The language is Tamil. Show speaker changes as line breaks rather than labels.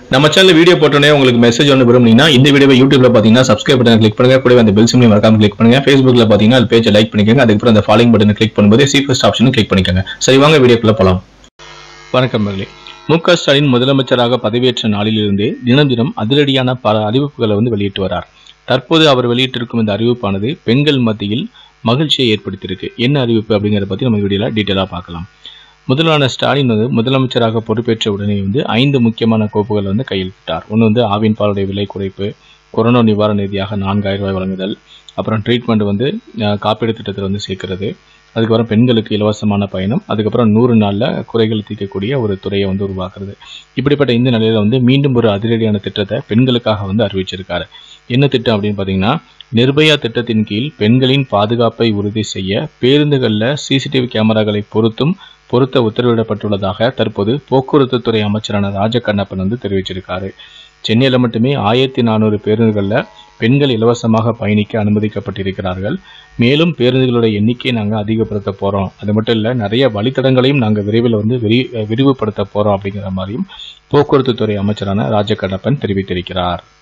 நம்ம சேனல் வீடியோ போட்டோன்னே உங்களுக்கு மெசேஜ் ஒன்று விரும்புனீங்கன்னா இந்த வீடியோவை யூடியூப்ல பார்த்தீங்கன்னா சப்ஸ்கிரைப் பட்டன் கிளிக் பண்ணுங்க கூடவே அந்த பெல் சிம்லையும் மறக்காம கிளிக் பண்ணுங்க ஃபேஸ்புக்ல பார்த்தீங்கன்னா அது பேஜை லைக் பண்ணிக்கோங்க அதுக்கப்புறம் அந்த ஃபாலோயிங் பட்டனை கிளிக் பண்ணும்போது சி ஃபர்ஸ்ட் ஆப்ஷனும் கிளிக் பண்ணிக்கோங்க சரி வாங்க வீடியோக்குள்ள போலாம் வணக்கம் மகளே மு க ஸ்டாலின் முதலமைச்சராக பதவியேற்ற நாளிலிருந்தே தினம் தினம் அதிரடியான பல அறிவிப்புகளை வந்து வெளியிட்டு வரார் தற்போது அவர் வெளியிட்டிருக்கும் இந்த அறிவிப்பானது பெண்கள் மத்தியில் மகிழ்ச்சியை ஏற்படுத்தியிருக்கு என்ன அறிவிப்பு அப்படிங்கிறத பற்றி நம்ம வீடியோல டீட்டெயிலாக பார்க்கலாம் முதல்வரான ஸ்டாலின் வந்து முதலமைச்சராக பொறுப்பேற்ற உடனே வந்து ஐந்து முக்கியமான கோப்புகளை வந்து கையெழுத்திட்டார் ஒன்று வந்து ஆவின் பாலுடைய விலை குறைப்பு கொரோனா நிவாரண நிதியாக நான்காயிரம் ரூபாய் வழங்குதல் அப்புறம் ட்ரீட்மெண்ட் வந்து அஹ், காப்பீடு திட்டத்தில் வந்து சேர்க்கிறது அதுக்கப்புறம் பெண்களுக்கு இலவசமான பயணம் அதுக்கப்புறம் நூறு நாளில் குறைகள் தீர்க்கக்கூடிய ஒரு துறையை வந்து உருவாக்குறது இப்படிப்பட்ட இந்த நிலையில வந்து மீண்டும் ஒரு அதிரடியான திட்டத்தை பெண்களுக்காக வந்து அறிவிச்சிருக்காரு என்ன திட்டம் அப்படின்னு பார்த்தீங்கன்னா நிர்பயா திட்டத்தின் கீழ் பெண்களின் பாதுகாப்பை உறுதி செய்ய பேருந்துகளில் சிசிடிவி கேமராக்களை பொருத்தும் பொருத்த உத்தரவிடப்பட்டுள்ளதாக தற்போது போக்குவரத்து துறை அமைச்சரான ராஜகண்ணப்பன் வந்து தெரிவிச்சிருக்காரு சென்னையில் மட்டுமே ஆயிரத்தி நானூறு பேருந்துகளில் பெண்கள் இலவசமாக பயணிக்க அனுமதிக்கப்பட்டிருக்கிறார்கள் மேலும் பேருந்துகளோட எண்ணிக்கையை நாங்கள் அதிகப்படுத்த போகிறோம் அது மட்டும் இல்லை நிறைய வழித்தடங்களையும் நாங்கள் விரைவில் வந்து விரி விரிவுபடுத்த போகிறோம் அப்படிங்கிற மாதிரியும் போக்குவரத்து துறை அமைச்சரான ராஜகண்ணப்பன் தெரிவித்திருக்கிறார்